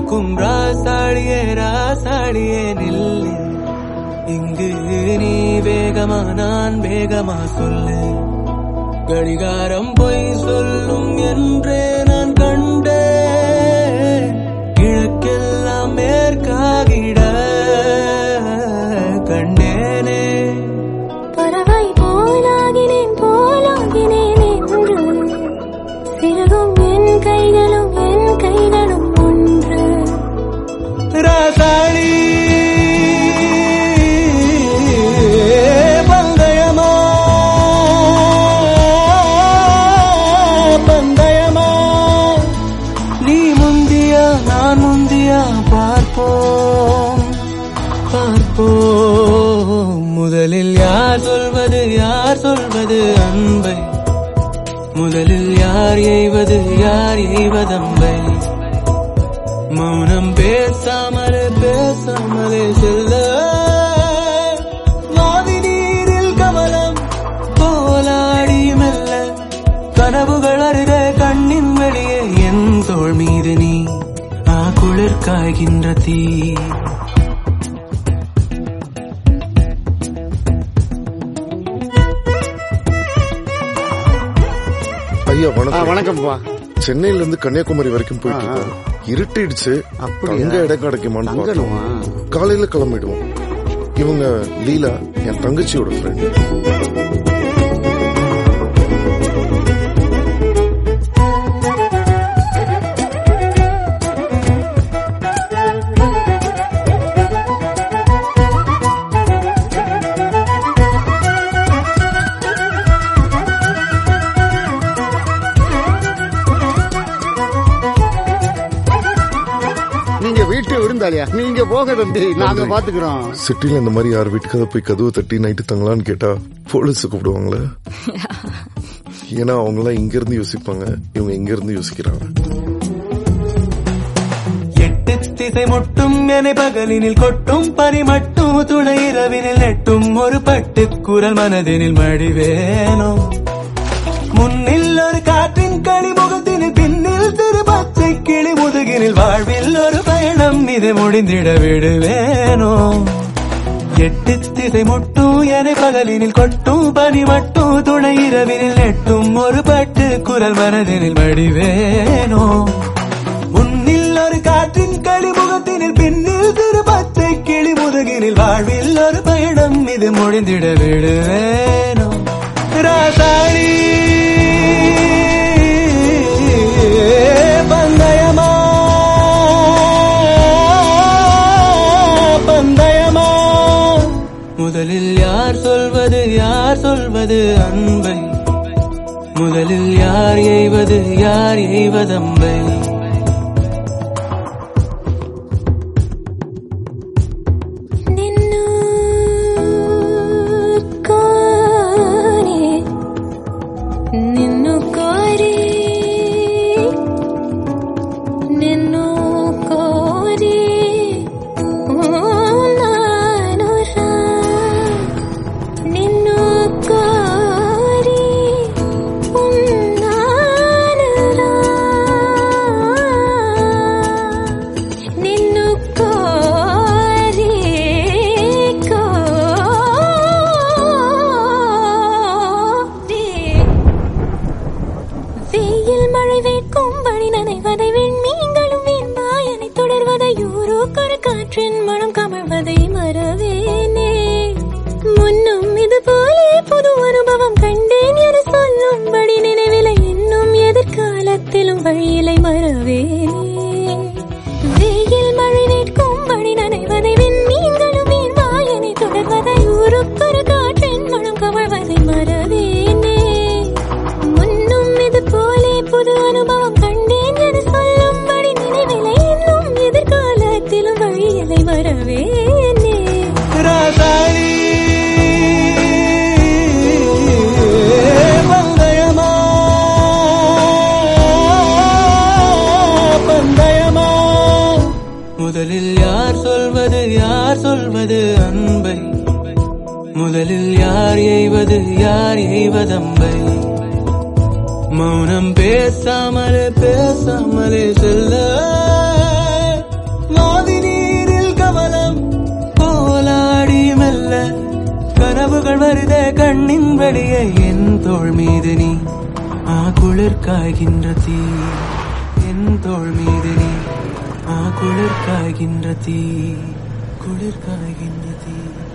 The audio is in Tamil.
மணக்கும் ராசாடியே ராசாடியே நில்லு இங்கு நீ வேகமா நான் வேகமா சொல்லு கடிகாரம் பொய் சொல்லும் என்றே நான் கண்டேன் கிழக்கெல்லாம் மேற்காகிட கண்டேனே பறவை போலாகினேன் போலாகினேன் என்று சிறகும் என் கைகளும் என் கைகளும் ஒன்று ராசாளி பந்தயமா பந்தயமா நீ முந்தியா நான் முந்தியா பார்ப்போம் பார்ப்போம் முதலில் யார் சொல்வது யார் சொல்வது அன்பை முதலில் யார் எய்வது யார் எய்வதம்பை மௌனம் பேசாமலே பேசாமலே செல்ல மாவி நீரில் கமலம் போலாடி மெல்ல கனவுகள் அருக கண்ணின் வெளியே என் தோள் மீது நீ ஆ குளிர் காய்கின்ற தீ ஐயா ஆ, வணக்கம் வணக்கம்ப்பா சென்னையில இருந்து கன்னியாகுமரி வரைக்கும் போயிட்டு ஆ, இருக்கோம் இருட்டிடுச்சு அப்படியா? தங்க இடம் கிடைக்குமான்னு பார்த்தோம் தங்கணுமா காலையில கிளம்பிடுவோம் இவங்க லீலா என் தங்கச்சியோட ஃப்ரெண்ட் நீங்க வீட்டு விருந்தாளியா நீங்க போக தம்பி நாங்க பாத்துக்கிறோம் சிட்டில இந்த மாதிரி யார் வீட்டுக்காவது போய் கதவு தட்டி நைட்டு தங்கலான்னு கேட்டா போலீஸ் கூப்பிடுவாங்களே ஏன்னா அவங்க எல்லாம் இங்க இருந்து யோசிப்பாங்க இவங்க இங்க இருந்து யோசிக்கிறாங்க எட்டு திசை முட்டும் என பகலினில் கொட்டும் பனி மட்டும் துணை இரவினில் நெட்டும் ஒரு பட்டு குரல் மனதினில் மடிவேனோ முன்னில் ஒரு காற்றின் களி முகத்தினில் பின்னில் திரு பச்சை கிளி முதுகினில் வாழ்வில் ஒரு பயணம் இது முடிந்திட விடுவேனோ எட்டு திசை முட்டும் என பகலினில் கொட்டும் பனி மட்டும் துணை இரவினில் நெட்டும் ஒரு பட்டு குரல் மனதினில் மடிவேனோ முன்னில் ஒரு காற்றின் களி முகத்தினில் பின்னில் திரு பச்சை கிளி முதுகினில் வாழ்வில் ஒரு பயணம் இது முடிந்திட விடுவேனோ ராசாளி பந்தயமா பந்தயமா முதலில் யார் சொல்வது யார் சொல்வது அன்பை முதலில் யார் எய்வது யார் எய்வதம்பை ನಿನ್ನುಕ್ಕೋರೆ ನಿನ್ನು ಕೋರಿ ನಿನ್ನು ಕೋರಿ ನಾನು ನಿನ್ನು ಕೋರಿ ನಾನು నిన్ను కోరి కోరి வெயில் மழை வேட்கும் வழி நனைவதை வெண்மீன்களும் வெண்பாயனை தொடர்வதை யூரோக்கொரு காற்றின் மனம் கமழ்வதை மறவேனே முன்னும் இது போலே புது அனுபவம் கண்டேன் என சொல்லும்படி நினைவிலை இன்னும் எதிர்காலத்திலும் வழியிலை மறவேனே வெயில் மழை வேட்கும் வழி நனைவதை வெண்மீன்களும் வெண்பாயனை தொடர்வதை யூரோக்கொரு காற்றின் மனம் கமழ்வதை மறவேனே முன்னும் இது போலே புது அனுபவம் கண்டேன் என சொல்லும்படி நினைவிலை இன்னும் எதிர்காலத்திலும் வழியிலை வரவேனே ராசாளி பந்தயமா பந்தயமா முதலில் யார் சொல்வது யார் சொல்வது அன்பை முதலில் யார் எய்வது யார் எய்வதம்பை மௌனம் பேசாமலே பேசாமலே செல்ல வருதே கண்ணின் வெளியே என் தோள் மீது நீ ஆ குளிர் காய்கின்ற தீ என் தோள் மீது நீ ஆ குளிர் காய்கின்ற தீ குளிர் காய்கின்ற தீ